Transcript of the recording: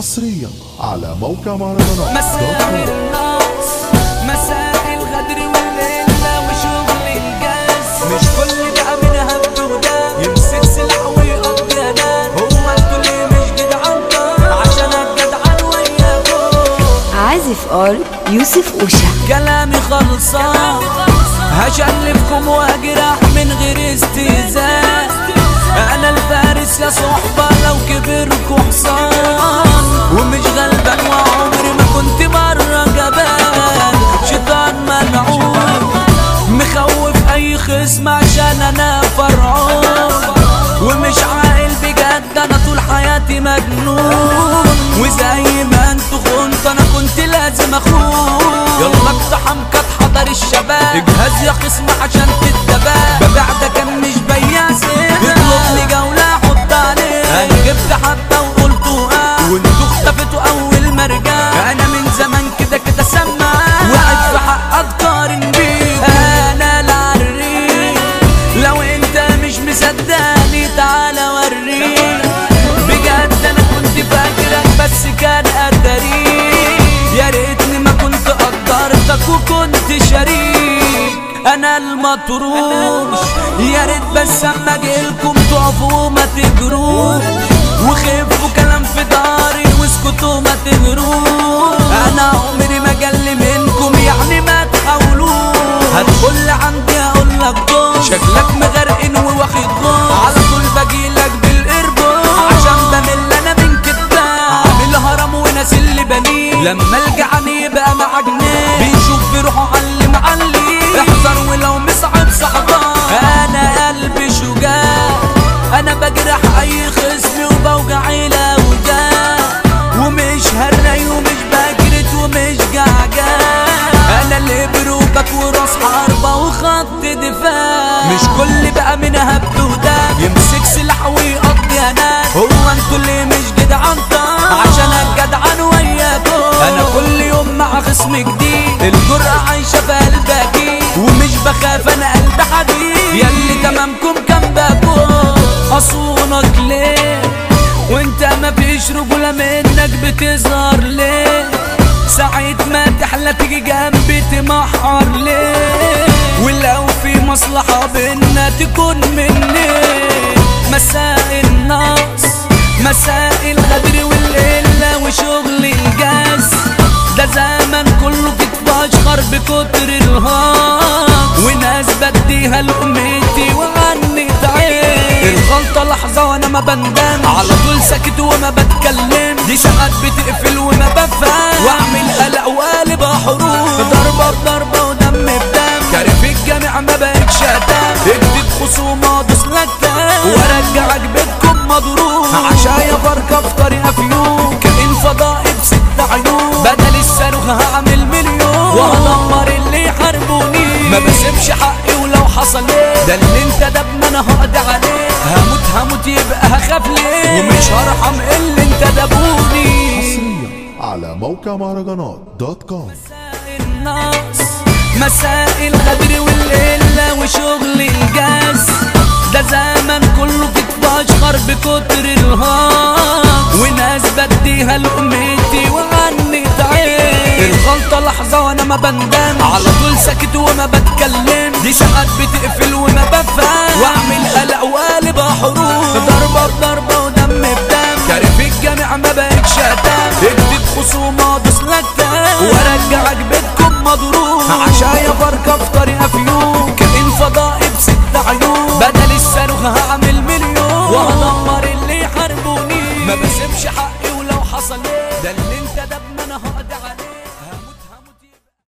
حصريا على موقع مهرجانات مساء الناس مساء الغدر والليلة وشغل الجاز مش كل ده منها بتهدى يمسك سلاح ويقضي انان هو انتوا ليه مش جدعان عشان الجدعان وياكم عازف ار يوسف اوشا كلامي خلصان هشلفكم واجرح من غير استهزاء انا الفارس يا صحبة لو كبركوا حصان ومش غلبان وعمري ما كنت مرة جبان شيطان ملعون مخوف اي خصم عشان انا فرعون ومش عاقل بجد انا طول حياتي مجنون وزي ما انتوا خنتوا انا كنت لازم اخون يلا اقتحم كانت حضر الشباب اجهز يا خصم عشان تتدباب ببيع ده كان مش بياسي اطلب لي جولة حط عليه انا جبت حبة وقلت اه وانتوا اختفتوا اول ما رجعت انا من زمان كده كده سمع وقعد في حق اتقارن بيه انا العريق لو انت مش مصدقني تعالى وريك بجد انا كنت فاكرك بس كان قدري يا ريتني ما كنت قدرتك وكنت شريك انا المطروش يا ريت بس اما اجيلكم تقفوا وما تجروش وخفوا كلام في داري واسكتوا ما تجروش انا عمري ما جل منكم يعني ما تحاولوش هتقول عندي اقول لك دور شكلك مغرقن وواخد غور على طول باجيلك بالقربون عشان بمل انا من كدبان عامل هرم وناس اللي بنيه لما الجعان يبقى مع جنيه بيشوف بروحه علي معلي احذر ولو مصعب صحبان انا قلبي شجاع انا بجرح اي خصم وبوجع الاوجاع ومش هري ومش بجرد ومش جعجان انا اللي بروبك وراس حربة وخط دفاع مش كل بقى منها بتهدى يمسك سلاح ويقضي انات هو انتوا اللي مش جدعان طار عشان الجدعان وياكم انا كل يوم مع خصم جديد الجرأة عايشة في قلبك ومش بخاف انا قلب حديد ياللي تمامكم كان باكم اصونك ليه وانت ما فيش رجولة منك بتظهر ليه ساعة ما تحلى تيجي جنبي تمحر ليه ولو في مصلحة بينا تكون مني مساء الناس مساء الغدر والقلة وشغل الجاز ده زمن كله كتب اشخر بكتر الهاس وناس بديها لأمتي وعني تعين الغلطة لحظة وانا ما بندم على طول ساكت وما بتكلم دي ساعات بتقفل وما بفهم واعمل قلق وقالب حروب ضربة بضربة ودم بدم كارف الجامع ما بقتش اتام اكتب خصومة ادوس لك تام وارجعك بيتكم مضروب عشايا بركة في طريقة فيوم كائن فضائي بست عيون بدل الصاروخ هعمل مليون وهدمر اللي يحاربوني ما بسيبش حقي ولو حصل ايه ده اللي انت ده ابن انا هقضي عليه هموت هموت يبقى هخاف ليه ومش هرحم اللي انت دبوني حصريا على موقع مهرجانات دوت كوم مساء الناس مساء الغدر والقلة وشغل الجاز ده زمن كله كتب اشخر بكتر الهاس وناس بديها لأمتي وعني تعين الغلطة لحظة وانا ما بندم على طول ساكت وما بتكلم دي ساعات بتقفل وما بفهم واعمل قلق وقالب حروب